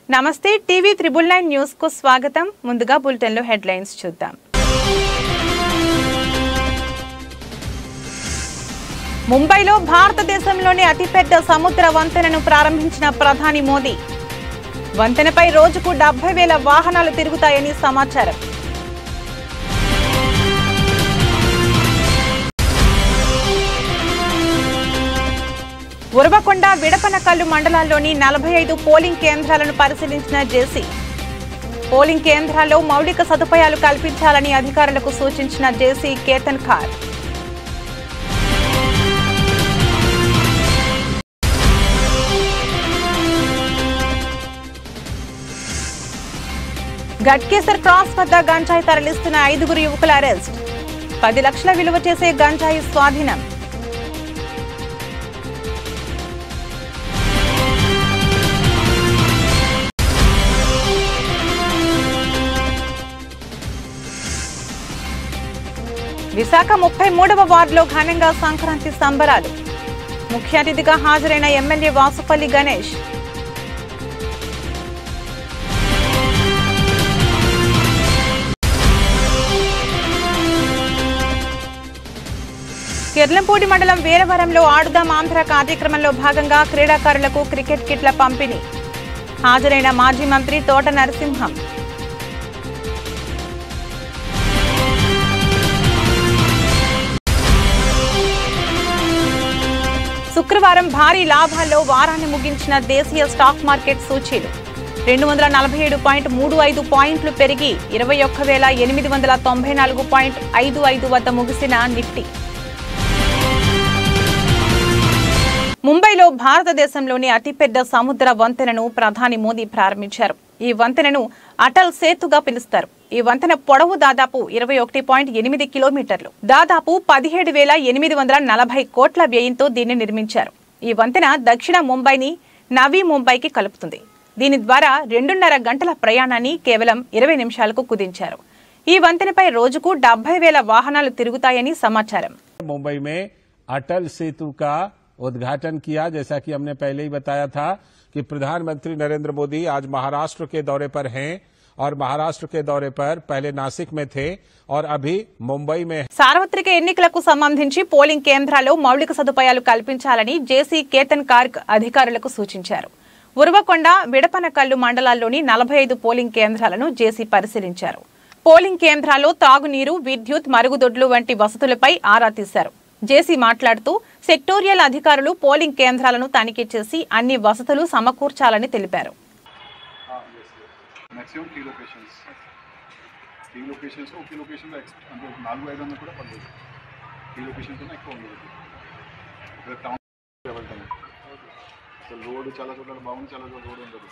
నమస్తే TV triple nine news కు స్వాగతం ముందుగా బులెటిన్ లో హెడ్లైన్స్ చూద్దాం ముంబైలో భారతదేశంలోని అతిపెద్ద సముద్ర వంతెనను ప్రారంభించిన ప్రధాని మోదీ వంతెనపై రోజుకు డెబ్బై వేల వాహనాలు తిరుగుతాయని సమాచారం ఉరవకొండ విడపనకల్లు మండలాల్లోని నలభై ఐదు పోలింగ్ కేంద్రాలను పరిశీలించిన జేసీ పోలింగ్ కేంద్రాల్లో మౌలిక సదుపాయాలు కల్పించాలని అధికారులకు సూచించిన జేసీ కేతన్ ఖార్ గట్కేసర్ క్రాస్ వద్ద గంజాయి తరలిస్తున్న ఐదుగురు యువకుల అరెస్ట్ పది లక్షల విలువ చేసే గంజాయి స్వాధీనం విశాఖ ముప్పై మూడవ వార్డులో ఘనంగా సంక్రాంతి సంబరాలు ముఖ్య అతిథిగా హాజరైన ఎమ్మెల్యే వాసుపల్లి గణేష్ కిర్లంపూడి మండలం వీరవరంలో ఆడుదాం ఆంధ్ర కార్యక్రమంలో భాగంగా క్రీడాకారులకు క్రికెట్ కిట్ల పంపిణీ హాజరైన మాజీ మంత్రి తోట నరసింహం శుక్రవారం భారీ లాభాల్లో వారాన్ని ముగించిన దేశీయ స్టాక్ మార్కెట్ సూచీలు రెండు వందల నలభై ఏడు పాయింట్ మూడు ఐదు పాయింట్లు పెరిగి ఇరవై ఒక్క వేల ఎనిమిది వందల తొంభై నాలుగు పాయింట్ ఐదు ఐదు వద్ద ముగిసిన నిఫ్టీ ముంబైలో భారతదేశంలోని అతిపెద్ద సముద్ర వంతెనను ప్రధాని మోదీ ప్రారంభించారు ఈ వంతెనను అటల్ సేతుగా పిలుస్తారు ఈ వంతెన పొడవు దాదాపు ఇరవై ఒకటి పాయింట్ ఎనిమిది కిలోమీటర్లు దాదాపు పదిహేడు వేల ఎనిమిది వందల నలభై కోట్ల వ్యయంతో దీన్ని నిర్మించారు ఈ వంతెన దక్షిణ ముంబైని నవీ ముంబైకి కలుపుతుంది దీని ద్వారా రెండున్నర గంటల ప్రయాణాన్ని కేవలం ఇరవై నిమిషాలకు కుదించారు ఈ వంతెనపై రోజుకు డెబ్బై వేల వాహనాలు తిరుగుతాయని సమాచారం मुंबई में अटल सेतु का उद्घाटन किया जैसा कि हमने पहले ही बताया था कि प्रधानमंत्री नरेंद्र मोदी आज महाराष्ट्र के दौरे पर हैं और महाराष्ट्र के दौरे पर पहले नासिक में थे और अभी मुंबई में సార్వత్రిక ఎన్నికలకు సంబంధించి పోలింగ్ కేంద్రాల్లో మౌలిక సదుపాయాలు కల్పించాలని జేసీ కేతన్ కార్గ్ అధికారులకు సూచించారు ఉరవకొండ విడపనకల్లు మండలాల్లోని నలభై ఐదు పోలింగ్ కేంద్రాలను జేసీ పరిశీలించారు పోలింగ్ కేంద్రాల్లో తాగునీరు విద్యుత్ మరుగుదొడ్లు వంటి వసతులపై ఆరా తీశారు జేసీ మాట్లాడుతూ సెక్టోరియల్ అధికారులు పోలింగ్ కేంద్రాలను తనిఖీ చేసి అన్ని వసతులు సమకూర్చాలని తెలిపారు maximum three locations three locations ఒకే లొకేషన్లో ఎక్స్ అంటే ఒక నాలుగు ఐదు వందలు కూడా పర్లేదు త్రీ లొకేషన్స్ ఉన్నా ఎక్కువ ఉండదు ఇక్కడ టౌన్ వెళ్తాము సో రోడ్ చాలా చోట్ల బాగుంది చాలా చోట్ల రోడ్ ఉండదు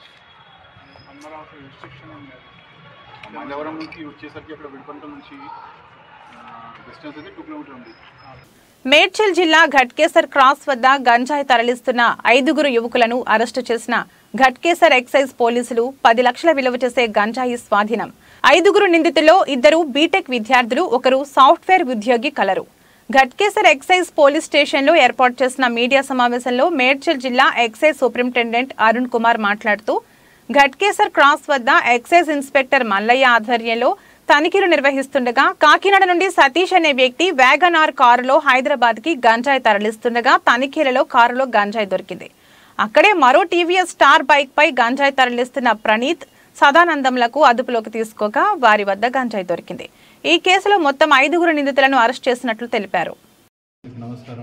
అమరావతి రిస్ట్రిక్షన్ మైలవరం నుంచి వచ్చేసరికి అక్కడ విడిపంట నుంచి డిస్టెన్స్ అయితే టూ కిలోమీటర్ ఉంది మేడ్చల్ జిల్లా ఘట్కేసర్ క్రాస్ వద్ద గంజాయి తరలిస్తున్న ఐదుగురు యువకులను అరెస్టు చేసిన ఘట్కేసర్ ఎక్సైజ్ పోలీసులు పది లక్షల విలువ చేసే గంజాయి స్వాధీనం ఐదుగురు నిందితుల్లో ఇద్దరు బీటెక్ విద్యార్థులు ఒకరు సాఫ్ట్వేర్ ఉద్యోగి కలరు ఘట్కేసర్ ఎక్సైజ్ పోలీస్ స్టేషన్లో ఏర్పాటు చేసిన మీడియా సమావేశంలో మేడ్చల్ జిల్లా ఎక్సైజ్ సూపరింటెండెంట్ అరుణ్ కుమార్ మాట్లాడుతూ ఘట్కేసర్ క్రాస్ వద్ద ఎక్సైజ్ ఇన్స్పెక్టర్ మల్లయ్య ఆధ్వర్యంలో తనిఖీలు నిర్వహిస్తుండగా కాకినాడ నుండి సతీష్ అనే వ్యక్తి వ్యాగనార్ కారులో హైదరాబాద్ కి గంజాయి తరలిస్తుండగా తనిఖీలలో కారులో గంజాయి దొరికింది అక్కడే మరో టీవీఎస్ స్టార్ బైక్ పై గంజాయి తరలిస్తున్న ప్రణీత్ సదానందంలకు అదుపులోకి తీసుకోగా వారి వద్ద గంజాయి దొరికింది ఈ కేసులో మొత్తం ఐదుగురు నిందితులను అరెస్ట్ చేసినట్లు తెలిపారు నమస్కారం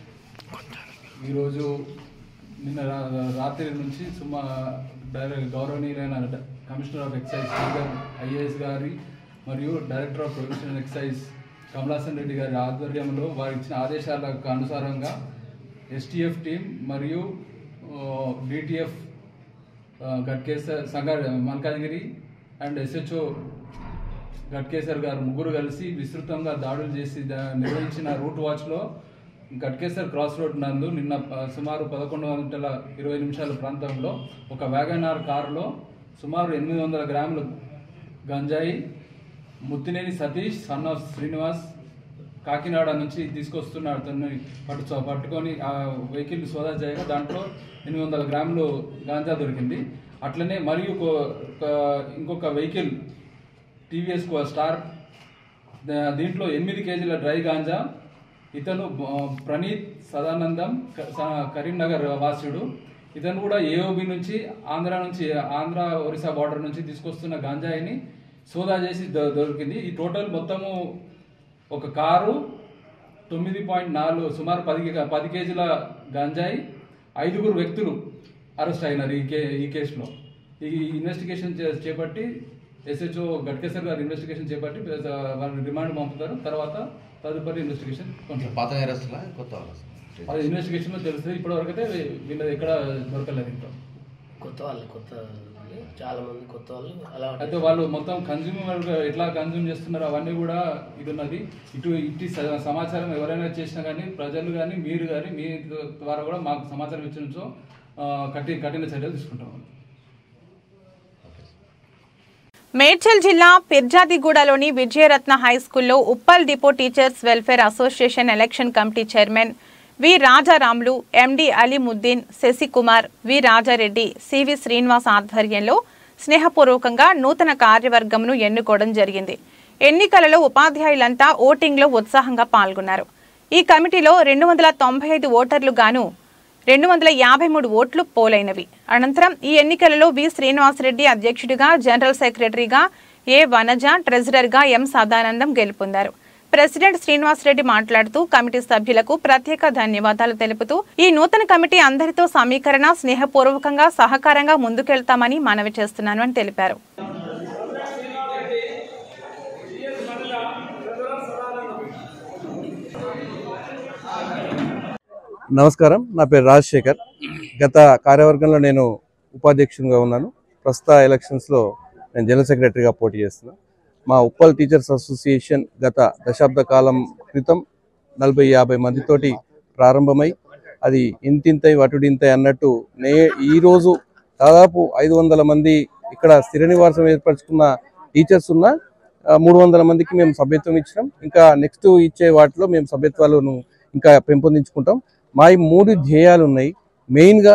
ఈరోజు నిన్న రా- రాత్రి నుంచి సుమా డైరెక్ట్ గౌరవనీయులైన డ- commissioner of excise Sridhar IAS గారి మరియు director of prohibition and excise Kamalasan Reddy గారి ఆధ్వర్యంలో వారు ఇచ్చిన ఆదేశాలకు అనుసారంగా ఎస్టీఎఫ్ టీం మరియు డిటిఎఫ్ గట్కేసర్ సంగారె మల్కాజ్గిరి అండ్ ఎస్హెచ్ఓ గట్కేసర్ గారు ముగ్గురు కలిసి విస్తృతంగా దాడులు చేసి దా- నిర్వహించిన రూట్ వాచ్లో గట్కేసర్ క్రాస్ రోడ్ నందు నిన్న ప- సుమారు పదకొండు గంటల ఇరవై నిమిషాల ప్రాంతంలో ఒక వ్యాగనార్ కారులో సుమారు ఎనిమిది వందల గ్రాములు గంజాయి ముత్తినేని సతీష్ సన్ ఆఫ్ శ్రీనివాస్ కాకినాడ నుంచి తీసుకొస్తున్న అతన్ని పట్టు పట్టుకొని ఆ వెహికల్ సోదా చేయగా దాంట్లో ఎనిమిది వందల గ్రాములు గాంజా దొరికింది అట్లనే మరియు ఒక- ఒక- ఇంకొక వెహికల్ టీవీఎస్ స్టార్ దా- దీంట్లో ఎనిమిది కేజీల డ్రై గాంజా ఇతను ఆ, ప్రణీత్ సదానందం క- స- కరీంనగర్ వాసుడు ఇతను కూడా ఏఓబి నుంచి ఆంధ్ర నుంచి ఆంధ్ర ఒరిస్సా బార్డర్ నుంచి తీసుకొస్తున్న గాంజాయిని సోదా చేసి దొ- దొరికింది ఈ టోటల్ మొత్తము ఒక కారు తొమ్మిది పాయింట్ నాలుగు సుమారు పది కే- పది కేజీల గంజాయి ఐదుగురు వ్యక్తులు అరెస్ట్ అయినారు ఈ కే ఈ కేసులో ఈ ఇన్వెస్టిగేషన్ చే- చేపట్టి ఎస్హెచ్ఓ గట్కేసర్ గారు ఇన్వెస్టిగేషన్ చేపట్టి ఆ, వాళ్ళని రిమాండ్ పంపుతారు తర్వాత తదుపరి ఇన్వెస్టిగేషన్ కొనసాగుతుంది. పాత అరెస్టులా కొత్త అరెస్ట్ అది ఇన్వెస్టిగేషన్లో తెలుస్తుంది ఇప్పటివరకు అయితే వీళ్ళది ఎక్కడ దొరకలేదు ఇంకా కొత్త వాళ్ళు కొత్త వాళ్ళు, చాలా మంది కొత్త వాళ్ళు అలా అయితే వాళ్ళు మొత్తం కన్జ్యూమర్ ఎట్లా కన్జ్యూమ్ చేస్తున్నారు అవన్నీ కూడా ఇది ఉన్నది ఇటు ఇటు స- సమాచారం ఎవరైనా చేసినా కానీ ప్రజలు కానీ మీరు కానీ మీ ద్వారా కూడా మాకు సమాచారం ఇచ్చినచో ఆ, కఠిన కఠిన చర్యలు తీసుకుంటాం మేడ్చల్ జిల్లా పిర్జాదిగూడలోని విజయరత్న హై స్కూల్లో Uppal depot teachers welfare association election committee chairman V Rajaramulu MD Alimuddin Sasikumar V Rajareddy CV Srinivas ఆధ్వర్యంలో స్నేహపూర్వకంగా నూతన కార్యవర్గంను ఎన్నుకోవడం జరిగింది ఎన్నికలలో ఉపాధ్యాయులంతా ఓటింగ్లో ఉత్సాహంగా పాల్గొన్నారు ఈ కమిటీలో రెండు వందల తొంభై ఐదు ఓటర్లు గాను రెండు వందల యాభై మూడు ఓట్లు పోలైనవి అనంతరం ఈ ఎన్నికలలో వి శ్రీనివాసరెడ్డి అధ్యక్షుడిగా జనరల్ సెక్రటరీగా ఏ వనజ ట్రెజరర్గా ఎం సదానందం గెలుపొందారు ప్రెసిడెంట్ శ్రీనివాసరెడ్డి మాట్లాడుతూ కమిటీ సభ్యులకు ప్రత్యేక ధన్యవాదాలు తెలుపుతూ ఈ నూతన కమిటీ అందరితో సమీకరణ స్నేహపూర్వకంగా సహకారంగా ముందుకెళ్తామని మనవి చేస్తున్నాను అని తెలిపారు నమస్కారం నా పేరు రాజశేఖర్ గత కార్యవర్గంలో నేను ఉపాధ్యక్షునిగా ఉన్నాను ప్రస్తుత ఎలక్షన్స్లో నేను జనరల్ సెక్రటరీగా పోటీ చేస్తున్నాను మా ఉప్పల్ టీచర్స్ అసోసియేషన్ గత దశాబ్ద కాలం క్రితం నలభై యాభై మందితోటి ప్రారంభమై అది ఇంతింతై వటుడింతై అన్నట్టు నే ఈరోజు దాదాపు ఐదు వందల మంది ఇక్కడ స్థిర నివాసం ఏర్పరచుకున్న టీచర్స్ ఉన్న మూడు వందల మందికి మేము సభ్యత్వం ఇచ్చినాం ఇంకా నెక్స్ట్ ఇచ్చే వాటిలో మేము సభ్యత్వాలను ఇంకా పెంపొందించుకుంటాం మా ఈ మూడు ధ్యేయాలు ఉన్నాయి మెయిన్గా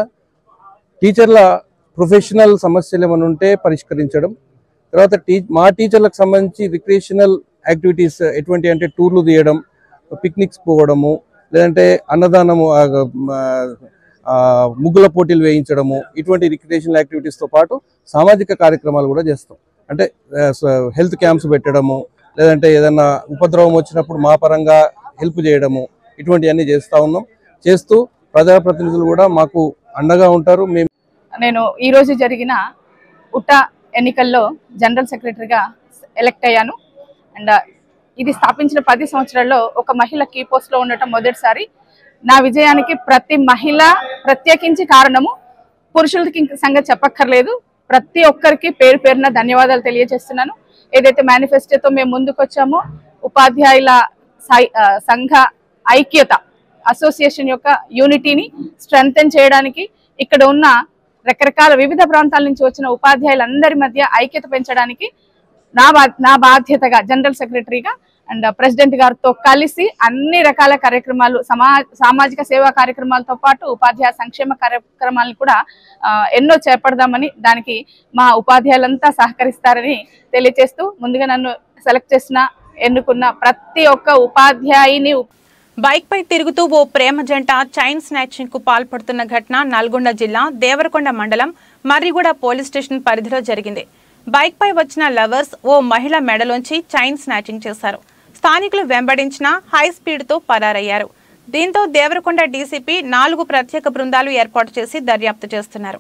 టీచర్ల ప్రొఫెషనల్ సమస్యలు ఏమైనా ఉంటే పరిష్కరించడం తర్వాత టీ మా టీచర్లకు సంబంధించి రిక్రియేషనల్ యాక్టివిటీస్ ఎటువంటి అంటే టూర్లు తీయడం పిక్నిక్స్ పోవడము లేదంటే అన్నదానము ఆ, ఆ, ఆ, ముగ్గుల పోటీలు వేయించడము ఇటువంటి రిక్రియేషనల్ యాక్టివిటీస్తో పాటు సామాజిక కార్యక్రమాలు కూడా చేస్తాం అంటే హెల్త్ క్యాంప్స్ పెట్టడము లేదంటే ఏదైనా ఉపద్రవం వచ్చినప్పుడు మా పరంగా హెల్ప్ చేయడము ఇటువంటివన్నీ చేస్తూ ఉన్నాం చేస్తూ ప్రజాప్రతినిధులు కూడా మాకు అండగా ఉంటారు మేము నేను ఈ రోజు జరిగిన ఉట్ట ఎన్నికల్లో జనరల్ సెక్రటరీగా ఎలక్ట్ అయ్యాను అండ్ ఇది స్థాపించిన పది సంవత్సరాల్లో ఒక మహిళ కీ పోస్ట్ లో ఉండటం మొదటిసారి నా విజయానికి ప్రతి మహిళ ప్రత్యేకించి కారణము పురుషులకి ఇంక సంగతి చెప్పక్కర్లేదు ప్రతి ఒక్కరికి పేరు పేరున ధన్యవాదాలు తెలియజేస్తున్నాను ఏదైతే మేనిఫెస్టోతో మేము ముందుకు వచ్చామో ఉపాధ్యాయుల సై- ఆ, సంఘ ఐక్యత అసోసియేషన్ యొక్క యూనిటీని స్ట్రెంగ్తెన్ చేయడానికి ఇక్కడ ఉన్న రకరకాల వివిధ ప్రాంతాల నుంచి వచ్చిన ఉపాధ్యాయులందరి మధ్య ఐక్యత పెంచడానికి నా బా నా బాధ్యతగా జనరల్ సెక్రటరీగా అండ్ ప్రెసిడెంట్ గారితో కలిసి అన్ని రకాల కార్యక్రమాలు సమా సామాజిక సేవా కార్యక్రమాలతో పాటు ఉపాధ్యాయ సంక్షేమ కార్యక్రమాలను కూడా ఆ, ఎన్నో చేపడదామని దానికి మా ఉపాధ్యాయులంతా సహకరిస్తారని తెలియజేస్తూ ముందుగా నన్ను సెలెక్ట్ చేసిన ఎన్నుకున్న ప్రతి ఒక్క ఉపాధ్యాయుని బైక్ పై తిరుగుతూ ఓ ప్రేమ జంట చైన్ స్నాచింగ్ కు పాల్పడుతున్న ఘటన నల్గొండ జిల్లా దేవరకొండ మండలం మర్రిగూడ పోలీస్ స్టేషన్ పరిధిలో జరిగింది బైక్ పై వచ్చిన లవర్స్ ఓ మహిళ మెడలోంచి చైన్ స్నాచింగ్ చేశారు స్థానికులు వెంబడించిన హై స్పీడ్ తో పరారయ్యారు దీంతో దేవరకొండ డీసీపీ నాలుగు ప్రత్యేక బృందాలు ఏర్పాటు చేసి దర్యాప్తు చేస్తున్నారు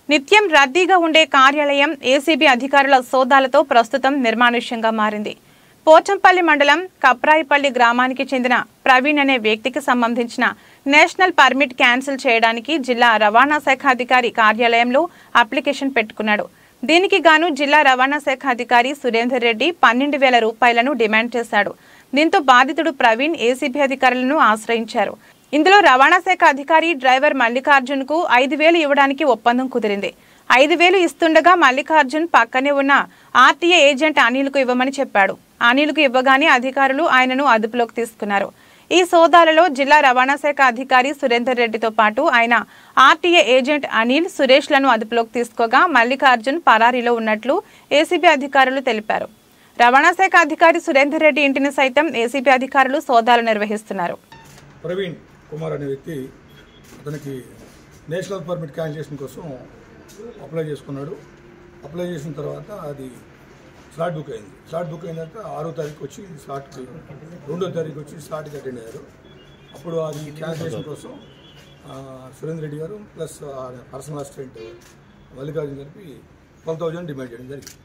నిత్యం రద్దీగా ఉండే కార్యాలయం ఏసీబీ అధికారుల సోదాలతో ప్రస్తుతం నిర్మానుష్యంగా మారింది పోచంపల్లి మండలం కప్రాయిపల్లి గ్రామానికి చెందిన ప్రవీణ్ అనే వ్యక్తికి సంబంధించిన నేషనల్ పర్మిట్ క్యాన్సిల్ చేయడానికి జిల్లా రవాణా శాఖ అధికారి కార్యాలయంలో అప్లికేషన్ పెట్టుకున్నాడు దీనికి గాను జిల్లా రవాణా శాఖ అధికారి సురేందర్ రెడ్డి పన్నెండు వేల రూపాయలను డిమాండ్ చేశాడు దీంతో బాధితుడు ప్రవీణ్ ఏసీబీ అధికారులను ఆశ్రయించారు ఇందులో రవాణా శాఖ అధికారి డ్రైవర్ మల్లికార్జున్ కు ఐదు వేలు ఇవ్వడానికి ఒప్పందం కుదిరింది ఐదు వేలు ఇస్తుండగా మల్లికార్జున్ పక్కనే ఉన్న ఆర్టీఏ ఏజెంట్ అనిల్కు ఇవ్వమని చెప్పాడు అనిల్కు ఇవ్వగానే అధికారులు ఆయనను అదుపులోకి తీసుకున్నారు ఈ సోదాలలో జిల్లా రవాణా శాఖ అధికారి సురేందర్ రెడ్డితో పాటు ఆయన ఆర్టీఏ ఏజెంట్ అనిల్ సురేష్లను అదుపులోకి తీసుకోగా మల్లికార్జున్ పరారీలో ఉన్నట్లు ఏసీబీ అధికారులు తెలిపారు రవాణా శాఖ అధికారి సురేందర్ రెడ్డి ఇంటిని సైతం ఏసీబీ అధికారులు సోదాలు నిర్వహిస్తున్నారు ప్రవీణ్ కుమార్ అనే వ్యక్తి అతనికి నేషనల్ పర్మిట్ క్యాన్సిలేషన్ కోసం అప్లై చేసుకున్నాడు అప్లై చేసిన తర్వాత అది స్లాట్ బుక్ అయింది స్లాట్ బుక్ అయిన తర్వాత ఆరో తారీఖు వచ్చి స్లాట్కి రెండో తారీఖు వచ్చి స్లాట్కి అటెండ్ అయ్యారు అప్పుడు అది క్యాన్సిలేషన్ కోసం ఆ, సురేందర్ రెడ్డి గారు ప్లస్ పర్సనల్ అసిస్టెంట్ మల్లికార్జున గారికి ట్వెల్వ్ థౌజండ్ డిమాండ్ చేయడం జరిగింది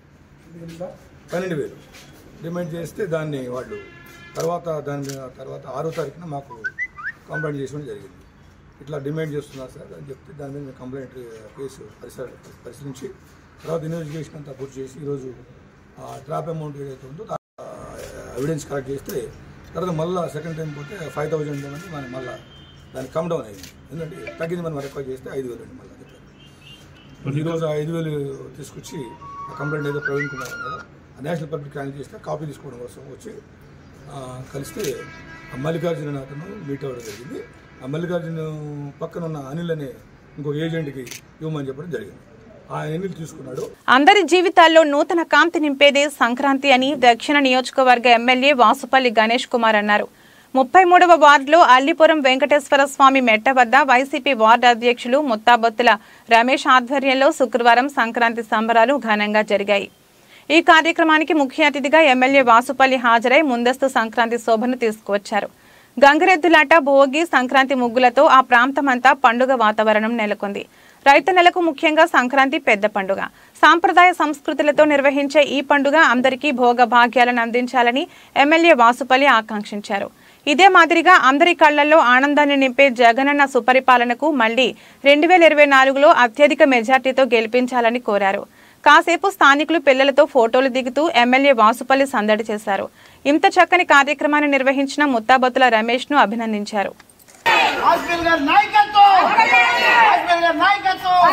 పన్నెండు వేలు డిమాండ్ చేస్తే దాన్ని వాళ్ళు తర్వాత దాని మీద తర్వాత ఆరో తారీఖున మాకు కంప్లైంట్ చేయడం జరిగింది ఇట్లా డిమాండ్ చేస్తున్నారు సార్ అని చెప్తే దాని మీద మేము కంప్లైంట్ కేసు పరిసర పరిశీలించి తర్వాత ఇన్వెస్టిగేషన్ అంతా పూర్తి చేసి ఈరోజు ఆ ట్రాప్ అమౌంట్ ఏదైతే ఉందో ఎవిడెన్స్ కలెక్ట్ చేస్తే తర్వాత మళ్ళీ సెకండ్ టైం పోతే ఫైవ్ థౌజండ్ అని మనం మళ్ళీ దానికి కమ్ డౌన్ అయింది ఎందుకంటే తగ్గింది మనం రిక్వైర్ చేస్తే ఐదు వేలు అండి మళ్ళీ చెప్పారు ఈరోజు ఆ ఐదు వేలు తీసుకొచ్చి ఆ కంప్లైంట్ ఏదో ప్రవీణ్ కుమార్ ఉన్నాడో ఆ నేషనల్ పబ్లిక్ క్యాన్సిల్ చేస్తే కాపీ తీసుకోవడం కోసం వచ్చి ఆ, కలిస్తే ఆ మల్లికార్జున అనే అతను మీట్ అవ్వడం జరిగింది ఆ మల్లికార్జున పక్కన ఉన్న అనిల్ అనే ఇంకో ఏజెంట్కి ఇవ్వమని చెప్పడం జరిగింది ఆ అనిల్ తీసుకున్నాడు అందరి జీవితాల్లో నూతన కాంతి నింపేదే సంక్రాంతి అని దక్షిణ నియోజకవర్గ ఎమ్మెల్యే వాసుపల్లి గణేష్ కుమార్ అన్నారు ముప్పై మూడవ వార్డులో అల్లిపురం వెంకటేశ్వర స్వామి మెట్ట వద్ద వైసీపీ వార్డు అధ్యక్షులు ముత్తాబొత్తుల రమేష్ ఆధ్వర్యంలో శుక్రవారం సంక్రాంతి సంబరాలు ఘనంగా జరిగాయి ఈ కార్యక్రమానికి ముఖ్య అతిథిగా ఎమ్మెల్యే వాసుపల్లి హాజరై ముందస్తు సంక్రాంతి శోభను తీసుకువచ్చారు గంగరెద్దులాట భోగి సంక్రాంతి ముగ్గులతో ఆ ప్రాంతమంతా పండుగ వాతావరణం నెలకొంది రైతన్నలకు ముఖ్యంగా సంక్రాంతి పెద్ద పండుగ సాంప్రదాయ సంస్కృతులతో నిర్వహించే ఈ పండుగ అందరికీ భోగ భాగ్యాలను అందించాలని ఎమ్మెల్యే వాసుపల్లి ఆకాంక్షించారు ఇదే మాదిరిగా అందరి కళ్లలో ఆనందాన్ని నింపే జగనన్న సుపరిపాలనకు మళ్లీ రెండు వేల ఇరవై నాలుగులో అత్యధిక మెజార్టీతో గెలిపించాలని కోరారు కాసేపు స్థానికులు పిల్లలతో ఫోటోలు దిగుతూ ఎమ్మెల్యే వాసుపల్లి సందడి చేశారు ఇంత చక్కని కార్యక్రమాన్ని నిర్వహించిన ముత్తాబత్తుల రమేష్ ను అభినందించారు హాస్పిటల్ గారి నాయకత్వం హాస్పిటల్ గారి నాయకత్వం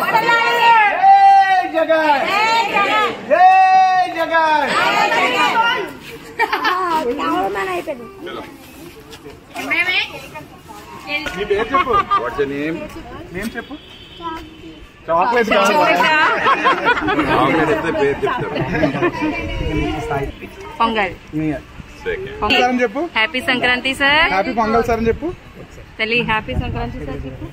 జై జగన్ జై జగన్ నీ పేరు చెప్పు వాట్స్ నేమ్ నేమ్ చెప్పు చాక్లెట్ పేరు చెప్తారు పొంగల్ సార్ అని చెప్పు happy Sankranti sir happy Pongal sir అని చెప్పు తల్లి హ్యాపీ సంక్రాంతి సార్ చెప్పు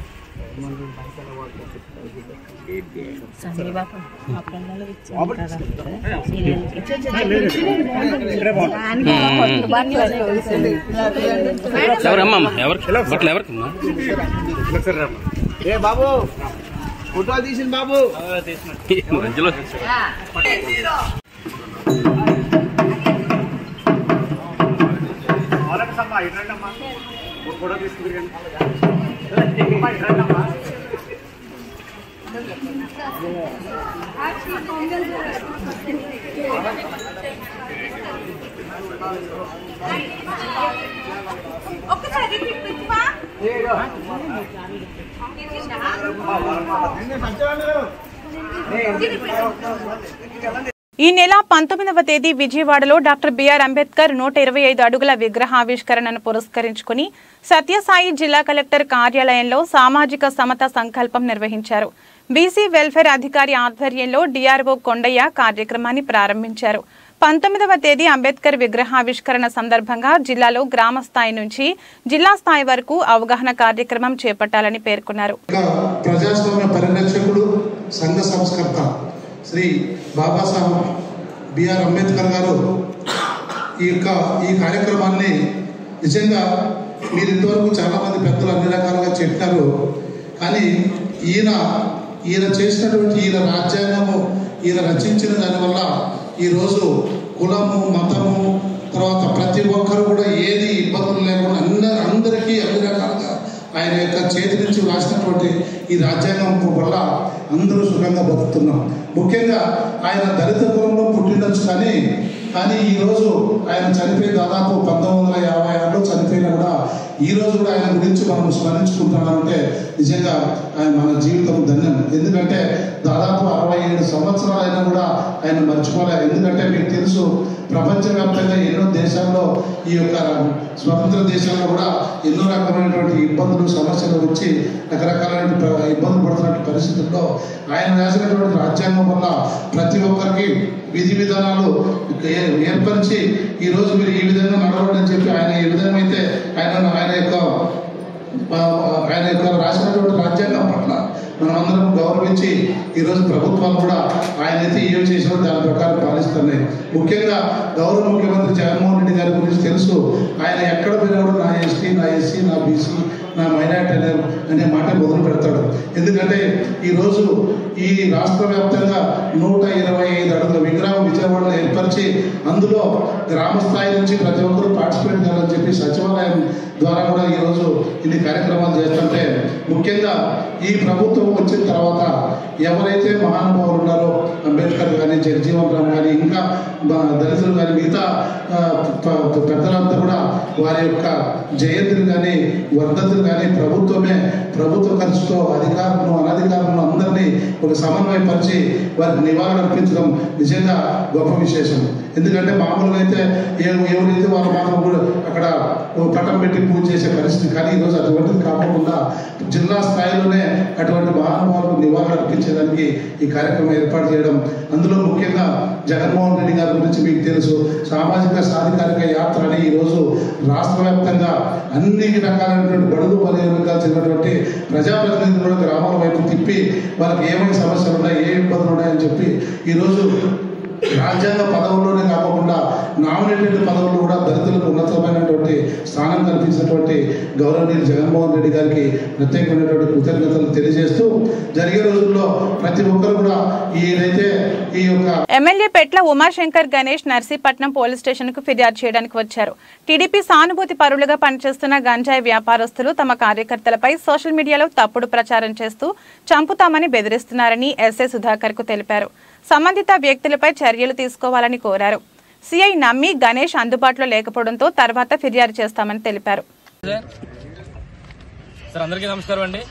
ఎవరమ్మా ఎవరికి బట్టలు ఎవరికమ్మా ఏ బాబు ఫోటో తీసిన బాబు మధ్యలో ఫోటో తీసుకుంటారు ఈ నెల పంతొమ్మిదవ తేదీ విజయవాడలో డాక్టర్ బిఆర్ అంబేద్కర్ నూట ఇరవై ఐదు అడుగుల విగ్రహావిష్కరణను పురస్కరించుకుని సత్యసాయి జిల్లా కలెక్టర్ కార్యాలయంలో సామాజిక సమత సంకల్పం నిర్వహించారు బీసీ వెల్ఫేర్ అధికారి ఆధ్వర్యంలో డిఆర్ఓ కొండయ్య కార్యక్రమాన్ని ప్రారంభించారు పంతొమ్మిదవ తేదీ అంబేద్కర్ విగ్రహావిష్కరణ సందర్భంగా జిల్లాలో గ్రామ స్థాయి నుంచి జిల్లా స్థాయి వరకు అవగాహన కార్యక్రమం చేపట్టాలని పేర్కొన్నారు ప్రజాస్వామ్య పరిరక్షకుడు సంఘ సంస్కర్త శ్రీ బాబాసాహెబ్ బిఆర్ అంబేద్కర్ గారు ఈ యొక్క ఈ కార్యక్రమాన్ని నిజంగా మీరు ఇంతవరకు చాలామంది పెద్దలు అన్ని రకాలుగా చెప్పారు కానీ ఈయన ఈయన చేసినటువంటి ఈయన రాజ్యాంగము ఈయన రచించిన దానివల్ల ఈరోజు కులము మతము తర్వాత ప్రతి ఒక్కరు కూడా ఏది ఇబ్బందులు లేకుండా అందరు అందరికీ అన్ని రకాలుగా ఆయన యొక్క చేతి నుంచి రాసినటువంటి ఈ రాజ్యాంగం వల్ల అందరూ సుఖంగా బతుకుతున్నాం ముఖ్యంగా ఆయన దళిత కులంలో పుట్టిండొచ్చు కానీ కానీ ఈరోజు ఆయన చనిపోయి దాదాపు పంతొమ్మిది వందల యాభై ఆరులో చనిపోయినా కూడా ఈ రోజు కూడా ఆయన గురించి మనం స్మరించుకుంటున్నామంటే నిజంగా ఆయన మన జీవితం ధన్యం ఎందుకంటే దాదాపు అరవై ఏడు సంవత్సరాలైనా కూడా ఆయన మర్చిపోలేదు ఎందుకంటే మీకు తెలుసు ప్రపంచవ్యాప్తంగా ఎన్నో దేశాల్లో ఈ యొక్క స్వతంత్ర దేశాల్లో కూడా ఎన్నో రకమైనటువంటి ఇబ్బందులు సమస్యలు వచ్చి రకరకాలైన ప్ర- ఇబ్బందులు పడుతున్న పరిస్థితుల్లో ఆయన రాసినటువంటి రాజ్యాంగం వల్ల ప్రతి ఒక్కరికి విధి విధానాలు ఏ- ఏర్పరిచి ఈ రోజు మీరు ఈ విధంగా నడవండి అని చెప్పి ఆయన ఏ విధంగా అయితే ఆయన ఆయన యొక్క ఆ- ఆయన యొక్క రాసినటువంటి రాజ్యాంగం పట్ల మనం అందరం గౌరవించి ఈరోజు ప్రభుత్వాలు కూడా ఆయన అయితే ఏం చేసినా దాని ప్రకారం పాలిస్తున్నాయి ముఖ్యంగా గౌరవ ముఖ్యమంత్రి జగన్మోహన్ రెడ్డి గారి గురించి తెలుసు ఆయన ఎక్కడ పోయినా కూడా నా ఎస్టీ నా ఎస్సీ నా బీసీ నా మైనార్టీ అనే అనే మాట మొదలు పెడతాడు ఎందుకంటే ఈరోజు ఈ రాష్ట్ర వ్యాప్తంగా నూట ఇరవై ఐదు అడుగుల విగ్రహం విజయవాడలో ఏర్పరిచి అందులో గ్రామ స్థాయి నుంచి ప్రతి ఒక్కరూ పార్టిసిపేట్ చేయాలని చెప్పి సచివాలయం ద్వారా కూడా ఈరోజు ఇన్ని కార్యక్రమాలు చేస్తుంటే ముఖ్యంగా ఈ ప్రభుత్వం వచ్చిన తర్వాత ఎవరైతే మహానుభావులు ఉన్నారో అంబేద్కర్ కానీ జగజీవన్ రామ్ కానీ ఇంకా బ- దళితులు కానీ మిగతా ఆ, ప- ప- పెద్దలంతా కూడా వారి యొక్క జయంతులు కానీ వర్ధతులు కానీ ప్రభుత్వమే ప్రభుత్వ ఖర్చుతో అధికారులను అనధికారులను అందరినీ ఒక సమన్వయపరిచి వారికి నివారణ అర్పించడం నిజంగా గొప్ప విశేషం ఎందుకంటే మామూలుగా అయితే ఏ- ఎవరైతే వాళ్ళు మాత్రం కూడా అక్కడ ఓ పటం పెట్టి పూజ చేసే పరిస్థితి కానీ ఈరోజు అటువంటిది కాకుండా జిల్లా స్థాయిలోనే అటువంటి మహానుభావులకు నివారణ అర్పించేదానికి ఈ కార్యక్రమం ఏర్పాటు చేయడం అందులో ముఖ్యంగా జగన్మోహన్ రెడ్డి గారి గురించి మీకు తెలుసు సామాజిక సాధికారిక యాత్ర అని ఈరోజు రాష్ట్ర వ్యాప్తంగా అన్ని రకాలైనటువంటి బడుగు బలహీనంగా చెందినటువంటి ప్రజాప్రతినిధులు కూడా గ్రామాల వైపు తిప్పి వాళ్ళకి ఏమైనా సమస్యలు ఉన్నాయి ఏ ఇబ్బందులు ఉన్నాయని చెప్పి ఈరోజు రాజ్యాంగ పదవుల్లోనే కాకుండా నామినేటెడ్ పదవులు కూడా దళితులకు ఉన్నతమైనటువంటి స్థానం కల్పించినటువంటి గౌరవనీయులు జగన్మోహన్ రెడ్డి గారికి ప్రత్యేకమైనటువంటి కృతజ్ఞతలు తెలియజేస్తూ జరిగే రోజుల్లో ప్రతి ఒక్కరు కూడా ఈ ఏదైతే ఈ యొక్క MLA Petla Umashankar Ganesh Narsipatnam police station కు ఫిర్యాదు చేయడానికి వచ్చారు టీడీపీ సానుభూతి పరులుగా పనిచేస్తున్న గంజాయి వ్యాపారస్తులు తమ కార్యకర్తలపై సోషల్ మీడియాలో తప్పుడు ప్రచారం చేస్తూ చంపుతామని బెదిరిస్తున్నారని ఎస్ఐ సుధాకర్ కు తెలిపారు సంబంధిత వ్యక్తులపై చర్యలు తీసుకోవాలని కోరారు సిఐ నమ్మి గణేష్ అందుబాటులో లేకపోవడంతో తర్వాత ఫిర్యాదు చేస్తామని తెలిపారు సార్ అందరికీ నమస్కారం అండి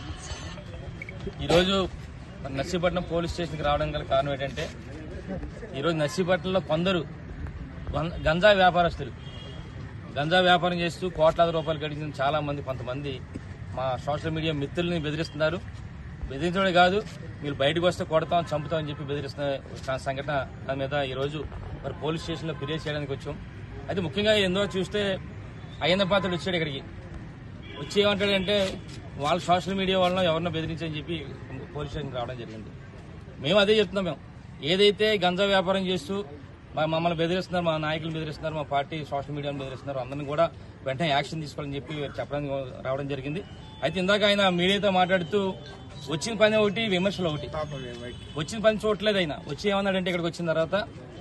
ఈరోజు మన నర్సీపట్నం పోలీస్ స్టేషన్కి రావడం గల కారణం ఏంటంటే ఈరోజు నర్సీపట్నంలో కొందరు గం- గంజా వ్యాపారస్తులు గంజా వ్యాపారం చేస్తూ కోట్లాది రూపాయలు గడిచిన చాలా మంది కొంతమంది మా సోషల్ మీడియా మిత్రుల్ని బెదిరిస్తున్నారు బెదిరించడమే కాదు మీరు బయటకు వస్తే కొడతాం చంపుతామని చెప్పి బెదిరిస్తున్న స- సంఘటన దాని మీద ఈరోజు మరి పోలీస్ స్టేషన్లో ఫిర్యాదు చేయడానికి వచ్చాం అయితే ముఖ్యంగా ఎందో చూస్తే అయ్యన్న పాత్రుడు వచ్చాడు ఇక్కడికి వచ్చి ఏమంటాడంటే వాళ్ళ సోషల్ మీడియా వాళ్ళని ఎవరినో బెదిరించని చెప్పి పోలీస్ స్టేషన్కి రావడం జరిగింది మేము అదే చెప్తున్నాం మేము ఏదైతే గంజా వ్యాపారం చేస్తూ మా మమ్మల్ని బెదిరిస్తున్నారు మా నాయకులు బెదిరిస్తున్నారు మా పార్టీ సోషల్ మీడియాను బెదిరిస్తున్నారు అందరిని కూడా వెంటనే యాక్షన్ తీసుకోవాలని చెప్పి చెప్పడానికి రావడం జరిగింది అయితే ఇందాక ఆయన మీడియాతో మాట్లాడుతూ వచ్చిన పని ఒకటి విమర్శలు ఒకటి వచ్చిన పని చూడట్లేదు ఆయన వచ్చి ఏమన్నాడంటే ఇక్కడికి వచ్చిన తర్వాత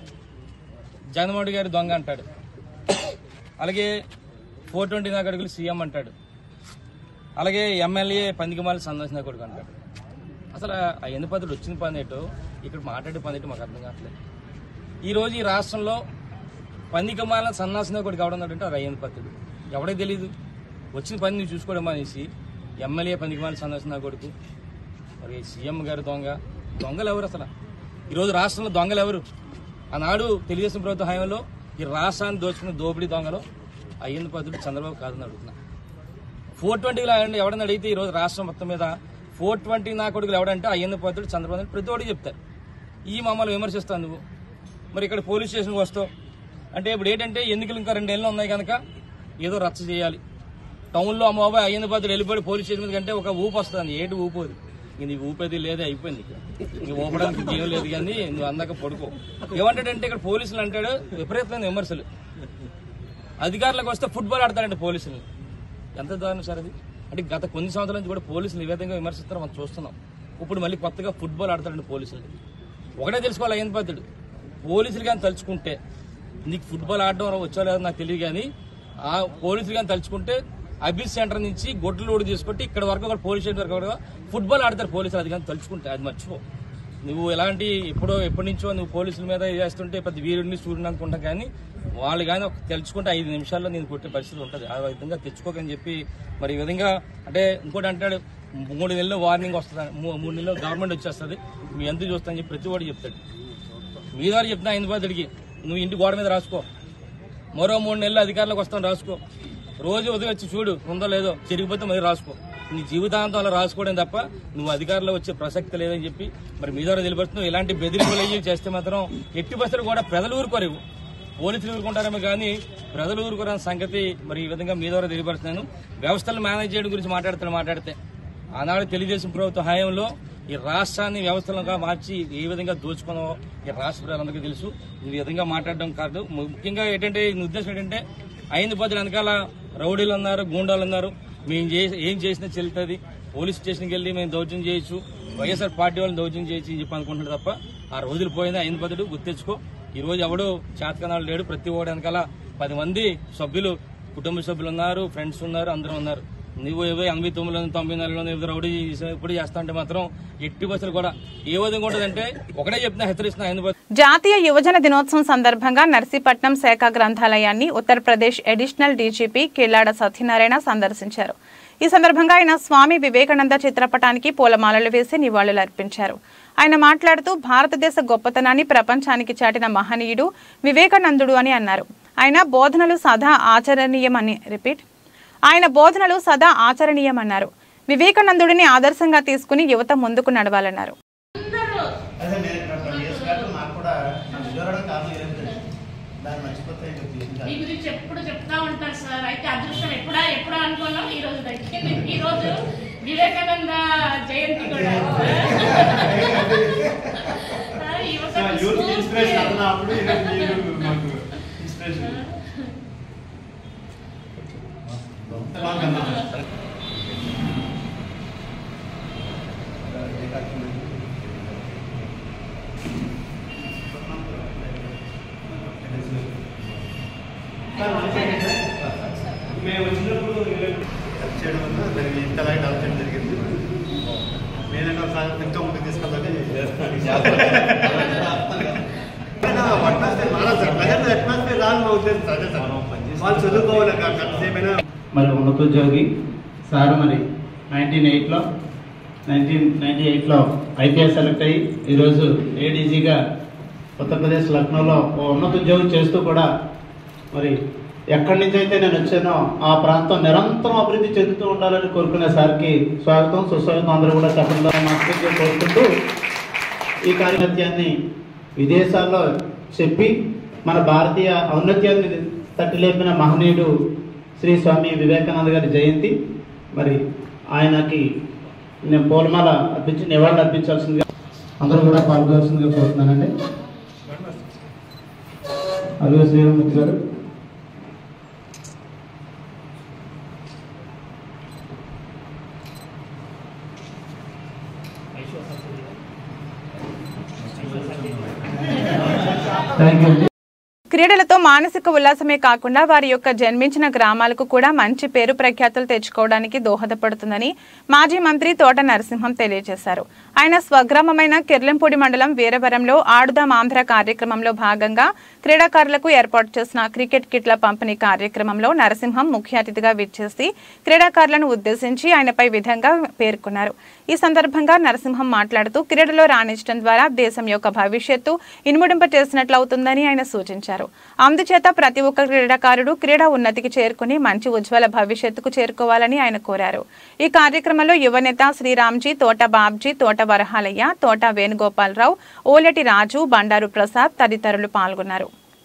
జగన్మోహన్ రెడ్డి గారి దొంగ అంటాడు అలాగే ఫోర్ ట్వంటీ నాకడుగులు సీఎం అంటాడు అలాగే ఎమ్మెల్యే పందికమాల సందర్శన కొడుకు అంటాడు అసలు ఆ ఎన్నిపదులు వచ్చిన పని ఏంటో ఇక్కడ మాట్లాడే పని ఏంటో మాకు అర్థం కావట్లేదు ఈ రోజు ఈ రాష్ట్రంలో పందికమాల సన్నాసిన కొడుకు ఎవడన్నాడంటే అది అయ్యని పద్ధతి ఎవడే తెలియదు వచ్చిన పని నువ్వు చూసుకోవడం అనేసి ఎమ్మెల్యే పందికమాల సందర్శన కొడుకు మరి సీఎం గారు దొంగ దొంగలు ఎవరు అసలు ఈరోజు రాష్ట్రంలో దొంగలు ఎవరు ఆనాడు తెలుగుదేశం ప్రభుత్వ హయాంలో ఈ రాష్ట్రాన్ని దోచుకున్న దోపిడీ దొంగలు అయ్యన్న పద్ధతుడు చంద్రబాబు కాదని అడుగుతున్నా ఫోర్ ట్వంటీలో ఎవడన్నా అడిగితే ఈ రోజు రాష్ట్రం మొత్తం మీద ఫోర్ ట్వంటీ నా కొడుకులు ఎవడంటే అయ్యన్న పద్ధతుడు చంద్రబాబు నాయుడు ప్రతి ఒక్కటి చెప్తారు ఈ మమ్మల్ని విమర్శిస్తాను నువ్వు మరి ఇక్కడ పోలీస్ స్టేషన్కి వస్తావు అంటే ఇప్పుడు ఏంటంటే ఎన్నికలు ఇంకా రెండు నెలలు ఉన్నాయి కనుక ఏదో రచ్చ చేయాలి టౌన్లో ఆ బాబాయ్ అయ్యన్న పద్ధతులు వెళ్ళిపోయి పోలీస్ స్టేషన్ మీద కంటే ఒక ఊపు వస్తుంది ఏంటి ఊపోదు ఇంక నీకు ఊపేది లేదే అయిపోయింది ఇక్కడ ఇంక ఊపడానికి ఏం లేదు కానీ నువ్వు అందాక పడుకో ఏమంటాడంటే ఇక్కడ పోలీసులు అంటాడు విపరీతమైన విమర్శలు అధికారులకు వస్తే ఫుట్బాల్ ఆడతారండి పోలీసులు ఎంత దారుణం సార్ అది అంటే గత కొన్ని సంవత్సరాల నుంచి కూడా పోలీసులు ఈ విధంగా విమర్శిస్తారో మనం చూస్తున్నాం ఇప్పుడు మళ్ళీ కొత్తగా ఫుట్బాల్ ఆడతాడండి పోలీసులు ఒకటే తెలుసుకోవాలి అయ్యన్ పద్ధతుడు పోలీసులు కానీ తలుచుకుంటే నీకు ఫుట్బాల్ ఆడడం వచ్చో లేదో నాకు తెలియదు కానీ ఆ పోలీసులు కానీ తలుచుకుంటే అబిస్ సెంటర్ నుంచి గొడ్లు లోడు తీసుకుంటే ఇక్కడ వరకు కూడా పోలీస్ స్టేషన్ వరకు కూడా ఫుట్బాల్ ఆడతారు పోలీసులు అది కానీ తలుచుకుంటే అది మర్చిపో నువ్వు ఎలాంటి ఎప్పుడో ఎప్పటి నుంచో నువ్వు పోలీసుల మీద ఇది చేస్తుంటే పెద్ద వీరుడిని చూడని అనుకుంటాం కానీ వాళ్ళు కానీ ఒక తెలుసుకుంటే ఐదు నిమిషాల్లో నేను కొట్టే పరిస్థితి ఉంటుంది ఆ విధంగా తెచ్చుకోకని చెప్పి మరి ఈ విధంగా అంటే ఇంకోటి అంటాడు మూడు నెలలు వార్నింగ్ వస్తుంది మూ- మూడు నెలలు గవర్నమెంట్ వచ్చేస్తుంది మీ ఎందుకు చూస్తా అని చెప్పి ప్రతి వాడు చెప్తాడు మీ ద్వారా చెప్తున్నా ఐదు బాధడికి నువ్వు ఇంటి గోడ మీద రాసుకో మరో మూడు నెలలు అధికారులకు వస్తాను రాసుకో రోజు ఉదయం వచ్చి చూడు ఉందో లేదో చెరిగిపోతే మరి రాసుకో నీ జీవితాంతం అలా రాసుకోవడం తప్ప నువ్వు అధికారంలో వచ్చే ప్రసక్తి లేదని చెప్పి మరి మీ ద్వారా తెలియపరుస్తున్నావు ఇలాంటి బెదిరింపులు అయ్యి చేస్తే మాత్రం ఎట్టి బస్సులు కూడా ప్రజలు ఊరుకోరు పోలీసులు ఊరుకుంటారేమో కానీ ప్రజలు ఊరుకోరని సంగతి మరి ఈ విధంగా మీ ద్వారా తెలియపరుస్తున్నాను వ్యవస్థలు మేనేజ్ చేయడం గురించి మాట్లాడుతాను మాట్లాడితే ఆనాడు తెలుగుదేశం ప్రభుత్వ హయాంలో ఈ రాష్ట్రాన్ని వ్యవస్థలుగా మార్చి ఏ విధంగా దోచుకున్నావో ఈ రాష్ట్ర ప్రజలందరికీ తెలుసు ఈ విధంగా మాట్లాడడం కాదు ము- ముఖ్యంగా ఏంటంటే ఈ ఉద్దేశం ఏంటంటే ఐదు పదులు వెనకాల రౌడీలు ఉన్నారు గూండాలు ఉన్నారు మేము చేసి ఏం చేసినా చెల్లుతుంది పోలీస్ స్టేషన్కి వెళ్ళి మేము దౌర్జన్యం చేయొచ్చు వైఎస్ఆర్ పార్టీ వాళ్ళని దౌర్జన్యం చేయొచ్చు అని చెప్పి అనుకుంటున్నారు తప్ప ఆ రోజులు పోయింది ఐదు పదులు గుర్తించుకో ఈ రోజు ఎవడు చేతకనాలు లేడు ప్రతి ఓడి వెనకాల పది మంది సభ్యులు కుటుంబ సభ్యులు ఉన్నారు ఫ్రెండ్స్ ఉన్నారు అందరూ ఉన్నారు నువ్వు ఏవో ఎనభై తొమ్మిదిలో తొంభై నాలుగులో ఏదో రౌడీ చేసావు, ఇప్పుడు చేస్తా అంటే మాత్రం ఎట్టి బస్సులు కూడా ఏ విధంగా ఉంటుందంటే ఒకటే చెప్తున్నా హెచ్చరిస్తున్నా ఐదు జాతీయ యువజన దినోత్సవం సందర్భంగా నర్సీపట్నం శాఖ గ్రంథాలయాన్ని ఉత్తరప్రదేశ్ అడిషనల్ డీజీపీ కిల్లాడ సత్యనారాయణ సందర్శించారు ఈ సందర్భంగా ఆయన స్వామి వివేకానంద చిత్రపటానికి పూలమాలలు వేసి నివాళులర్పించారు ఆయన మాట్లాడుతూ భారతదేశ గొప్పతనాన్ని ప్రపంచానికి చాటిన మహనీయుడు వివేకానందుడు అని అన్నారు ఆయన బోధనలు సదా ఆచరణీయమని రిపీట్ ఆయన బోధనలు సదా ఆచరణీయమన్నారు వివేకానందుడిని ఆదర్శంగా తీసుకుని యువత ముందుకు నడవాలన్నారు అదే నేను ఇక్కడ ట్వంటీ ఇయర్స్ కాదు నాకు కూడా నాకు ఉద్యోగం కారణం ఏంటంటే దాన్ని మర్చిపోతే ఇంకా మీ తీసుకుంటాను గురించి ఎప్పుడు చెప్తా ఉంటారు సార్ అయితే అదృష్టం ఎప్పుడా ఎప్పుడా అనుకున్నాం ఈ రోజు దక్కింది ఈ రోజు వివేకానంద జయంతి కూడా ఆ, యువతకు యూత్ స్ఫూర్తి. ఇన్స్పిరేషన్ అన్నప్పుడు ఈరోజు మీరు మాకు ఇన్స్పిరేషన్ మేము వచ్చినప్పుడు హెల్ప్ చేయడం వల్ల దానికి ఇంతలాగా డెవలప్ చేయడం జరిగింది నేనైనా ఒకసారి ఇంకా ముందుకు తీసుకెళ్ళాలి అట్మాస్ఫియర్ మారాలి సార్ ప్రజెంట్ అట్మాస్ఫియర్ రాని మా ఉద్దేశం సార్ అదే సార్ వాళ్ళు చదువుకోవాలి కాసేపైనా మరి ఉన్నతోద్యోగి సార్ మరి నైన్టీన్ ఎయిట్లో నైన్టీన్ నైన్టీ ఎయిట్లో ఐపీఎస్ సెలెక్ట్ అయ్యి ఈరోజు ఏడీజీగా ఉత్తరప్రదేశ్ లక్నోలో ఓ ఉన్నతోద్యోగం చేస్తూ కూడా మరి ఎక్కడి నుంచి అయితే నేను వచ్చానో ఆ ప్రాంతం నిరంతరం అభివృద్ధి చెందుతూ ఉండాలని కోరుకునే సార్కి స్వాగతం సుస్వాగతం అందరూ కూడా చెప్పడంలో మనస్ఫూర్తిగా కోరుకుంటూ ఈ కార్యక్రమాన్ని విదేశాల్లో చెప్పి మన భారతీయ ఔన్నత్యాన్ని తట్టిలేపిన మహనీయుడు శ్రీ స్వామి వివేకానంద గారి జయంతి మరి ఆయనకి నేను పూలమాల అర్పించి నివాళులు అర్పించాల్సిందిగా అందరూ కూడా పాల్గొనాల్సిందిగా కోరుతున్నానండి అల్లు శ్రీరామూర్తి గారు థ్యాంక్ యూ క్రీడలతో మానసిక ఉల్లాసమే కాకుండా వారి యొక్క జన్మించిన గ్రామాలకు కూడా మంచి పేరు ప్రఖ్యాతులు తెచ్చుకోవడానికి దోహదపడుతుందని మాజీ మంత్రి తోట నరసింహం తెలియజేశారు ఆయన స్వగ్రామమైన కిర్లంపూడి మండలం వీరవరంలో ఆడుదాం ఆంధ్ర కార్యక్రమంలో భాగంగా క్రీడాకారులకు ఏర్పాటు చేసిన క్రికెట్ కిట్ల పంపిణీ కార్యక్రమంలో నరసింహం ముఖ్య అతిథిగా విచ్చేసి క్రీడాకారులను ఉద్దేశించి ఆయనపై విధంగా పేర్కొన్నారు ఈ సందర్భంగా నరసింహం మాట్లాడుతూ క్రీడలో రాణించడం ద్వారా దేశం యొక్క భవిష్యత్తు ఇనుముడింప చేసినట్లవుతుందని ఆయన సూచించారు అందుచేత ప్రతి ఒక్క క్రీడాకారుడు క్రీడా ఉన్నతికి చేరుకుని మంచి ఉజ్వల భవిష్యత్తుకు చేరుకోవాలని ఆయన కోరారు ఈ కార్యక్రమంలో యువనేత శ్రీరామ్జీ తోట బాబ్జీ తోట వరహాలయ్య తోట వేణుగోపాలరావు ఓలెటి రాజు బండారు ప్రసాద్ తదితరులు పాల్గొన్నారు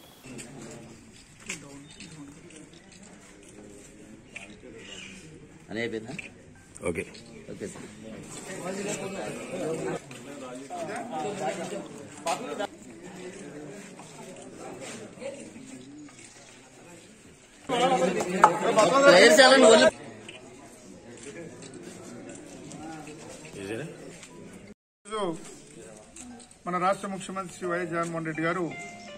అని అయిపోయిందా ఓకే ఓకే సార్ ప్లేయర్స్ చాలా నువ్వు ఈరోజు మన రాష్ట్ర ముఖ్యమంత్రి శ్రీ వైఎస్ జగన్మోహన్ రెడ్డి గారు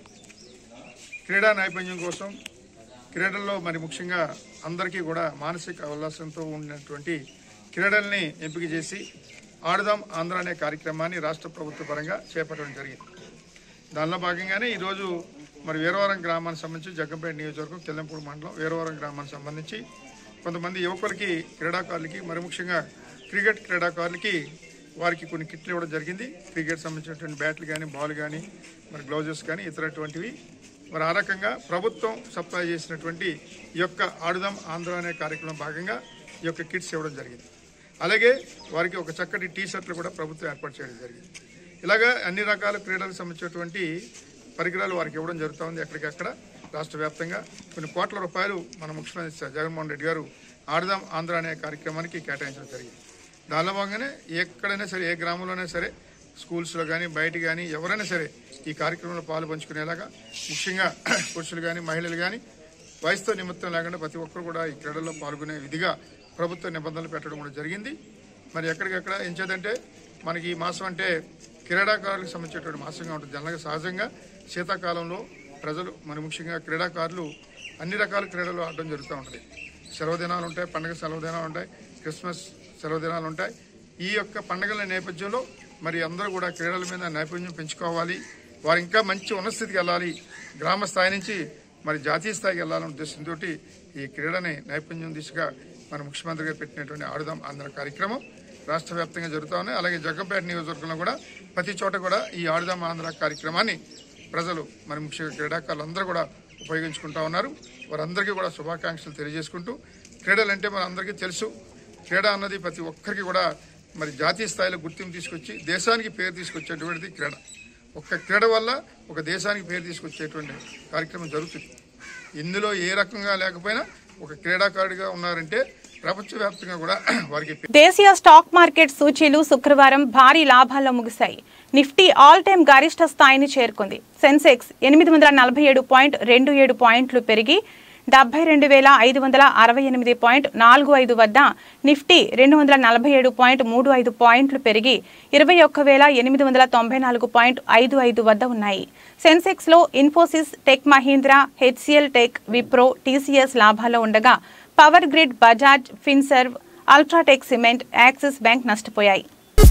క్రీడా నైపుణ్యం కోసం క్రీడల్లో మరి ముఖ్యంగా అందరికీ కూడా మానసిక ఉల్లాసంతో ఉన్నటువంటి క్రీడల్ని ఎంపిక చేసి ఆడుదాం ఆంధ్ర అనే కార్యక్రమాన్ని రాష్ట్ర ప్రభుత్వ పరంగా చేపట్టడం జరిగింది దానిలో భాగంగానే ఈరోజు మరి వీరవరం గ్రామానికి సంబంధించి జగ్గంపేట నియోజకవర్గం తెల్లంపూడి మండలం వీరవరం గ్రామానికి సంబంధించి కొంతమంది యువకులకి క్రీడాకారులకి మరి ముఖ్యంగా క్రికెట్ క్రీడాకారులకి వారికి కొన్ని కిట్లు ఇవ్వడం జరిగింది క్రికెట్ సంబంధించినటువంటి బ్యాట్లు కానీ బాల్ కానీ మరి గ్లౌజెస్ కానీ ఇతరటువంటివి మరి ఆ రకంగా ప్రభుత్వం సప్లై చేసినటువంటి ఈ యొక్క ఆడుదాం ఆంధ్ర అనే కార్యక్రమం భాగంగా ఈ యొక్క కిట్స్ ఇవ్వడం జరిగింది అలాగే వారికి ఒక చక్కటి టీ షర్ట్లు కూడా ప్రభుత్వం ఏర్పాటు చేయడం జరిగింది ఇలాగా అన్ని రకాల క్రీడలకు సంబంధించినటువంటి పరికరాలు వారికి ఇవ్వడం జరుగుతూ ఉంది ఎక్కడికక్కడ రాష్ట్ర వ్యాప్తంగా కొన్ని కోట్ల రూపాయలు మన ముఖ్యమంత్రి జగన్మోహన్ రెడ్డి గారు ఆడదాం ఆంధ్ర అనే కార్యక్రమానికి కేటాయించడం జరిగింది దానిలో భాగంగానే ఎక్కడైనా సరే ఏ గ్రామంలోనే సరే స్కూల్స్లో కానీ బయట కానీ ఎవరైనా సరే ఈ కార్యక్రమంలో పాలు పంచుకునేలాగా ముఖ్యంగా పురుషులు కానీ మహిళలు కానీ వయసుతో నిమిత్తం లేకుండా ప్రతి ఒక్కరు కూడా ఈ క్రీడల్లో పాల్గొనే విధిగా ప్రభుత్వ నిబంధనలు పెట్టడం కూడా జరిగింది మరి ఎక్కడికెక్కడ ఏం చేద్దంటే మనకి ఈ మాసం అంటే క్రీడాకారులకు సంబంధించినటువంటి మాసంగా ఉంటుంది జనరల్గా సహజంగా శీతాకాలంలో ప్రజలు మరి ముఖ్యంగా క్రీడాకారులు అన్ని రకాల క్రీడలు ఆడడం జరుగుతూ ఉంటుంది సెలవు దినాలు ఉంటాయి పండుగ సెలవు దినాలు ఉంటాయి క్రిస్మస్ సెలవు దినాలు ఉంటాయి ఈ యొక్క పండుగల నేపథ్యంలో మరి అందరూ కూడా క్రీడల మీద నైపుణ్యం పెంచుకోవాలి వారు ఇంకా మంచి ఉన్నత స్థితికి వెళ్ళాలి గ్రామ స్థాయి నుంచి మరి జాతీయ స్థాయికి వెళ్ళాలనే ఉద్దేశంతో ఈ క్రీడని నైపుణ్యం దిశగా మన ముఖ్యమంత్రి గారు పెట్టినటువంటి ఆడుదాం ఆంధ్ర కార్యక్రమం రాష్ట్ర వ్యాప్తంగా జరుగుతూ ఉన్నాయి అలాగే జగ్గంపేట నియోజకవర్గంలో కూడా ప్రతి చోట కూడా ఈ ఆడుదాం ఆంధ్ర కార్యక్రమాన్ని ప్రజలు మరి ముఖ్యంగా క్రీడాకారులు అందరూ కూడా ఉపయోగించుకుంటా ఉన్నారు వారందరికీ కూడా శుభాకాంక్షలు తెలియజేసుకుంటూ క్రీడలు అంటే మన అందరికీ తెలుసు క్రీడ అన్నది ప్రతి ఒక్కరికి కూడా మరి జాతీయ స్థాయిలో గుర్తింపు తీసుకొచ్చి దేశానికి పేరు తీసుకొచ్చేటువంటిది క్రీడ ఒక్క క్రీడ వల్ల ఒక దేశానికి పేరు తీసుకొచ్చేటువంటి కార్యక్రమం జరుగుతుంది ఇందులో ఏ రకంగా లేకపోయినా ఒక క్రీడాకారుడిగా ఉన్నారంటే ప్రపంచవ్యాప్తంగా కూడా వారికి దేశీయ స్టాక్ మార్కెట్ సూచీలు శుక్రవారం భారీ లాభాల్లో ముగిశాయి నిఫ్టీ ఆల్ టైమ్ గరిష్ట స్థాయిని చేరుకుంది సెన్సెక్స్ ఎనిమిది వందల నలభై ఏడు పాయింట్ రెండు ఏడు పాయింట్లు పెరిగి డెబ్బై రెండు వేల ఐదు వందల అరవై ఎనిమిది పాయింట్ నాలుగు ఐదు వద్ద నిఫ్టీ రెండు వందల నలభై ఏడు పాయింట్ మూడు ఐదు పాయింట్లు పెరిగి ఇరవై ఒక్క వేల ఎనిమిది వందల తొంభై నాలుగు పాయింట్ ఐదు ఐదు వద్ద ఉన్నాయి సెన్సెక్స్ లో Infosys Tech Mahindra HCL Tech Wipro TCS లాభాల్లో ఉండగా power grid Bajaj Finserv UltraTech cement Axis bank నష్టపోయాయి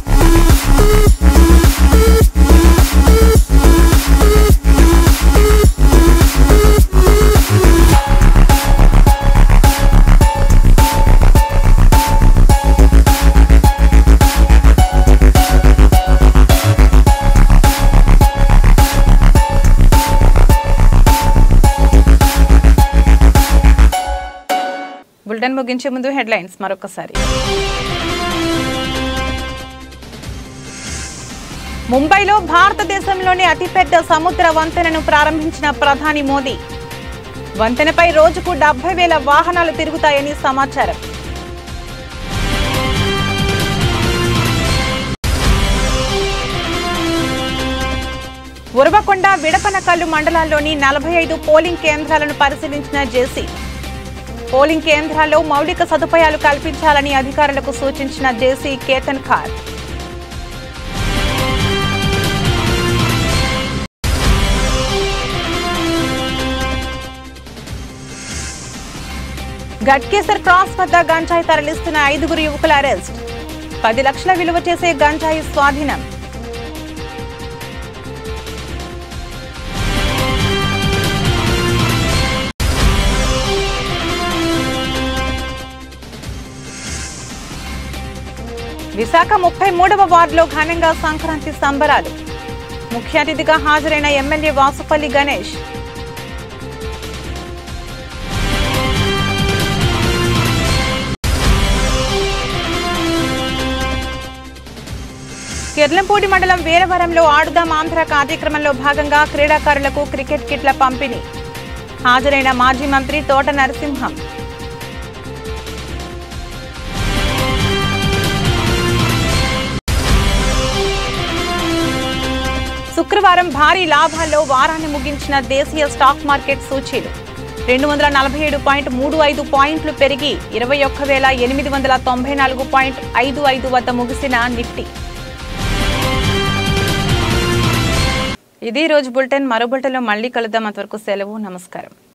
బులెటిన్ ముగించే ముందు హెడ్లైన్స్ మరొకసారి ముంబైలో భారతదేశంలోని అతిపెద్ద సముద్ర వంతెనను ప్రారంభించిన ప్రధాని మోదీ వంతెనపై రోజుకు డెబ్బై వేల వాహనాలు తిరుగుతాయని సమాచారం ఉరవకొండ విడపనకల్లు మండలాల్లోని నలభై ఐదు పోలింగ్ కేంద్రాలను పరిశీలించిన జేసీ పోలింగ్ కేంద్రాల్లో మౌలిక సదుపాయాలు కల్పించాలని అధికారులకు సూచించిన జేసీ కేతన్ ఖార్ గట్కేసర్ క్రాస్ వద్ద గంజాయి తరలిస్తున్న ఐదుగురు యువకుల అరెస్ట్ పది లక్షల విలువ చేసే గంజాయి స్వాధీనం విశాఖ ముప్పై మూడవ వార్డులో ఘనంగా సంక్రాంతి సంబరాలు ముఖ్య అతిథిగా హాజరైన ఎమ్మెల్యే వాసుపల్లి గణేష్ కిర్లంపూడి మండలం వీరవరంలో ఆడుదాం ఆంధ్ర కార్యక్రమంలో భాగంగా క్రీడాకారులకు క్రికెట్ కిట్ల పంపిణీ హాజరైన మాజీ మంత్రి తోట నరసింహం శుక్రవారం భారీ లాభాల్లో వారాన్ని ముగించిన దేశీయ స్టాక్ మార్కెట్ సూచీలు రెండు వందల నలభై ఏడు పాయింట్ మూడు ఐదు పాయింట్లు పెరిగి ఇరవై ఒక్క వేల ఎనిమిది వందల తొంభై నాలుగు పాయింట్ ఐదు ఐదు వద్ద ముగిసిన నిఫ్టీ ఇది ఈ రోజు బులెటిన్ మరో బులెటిన్లో మళ్ళీ కలుద్దాం అంతవరకు సెలవు నమస్కారం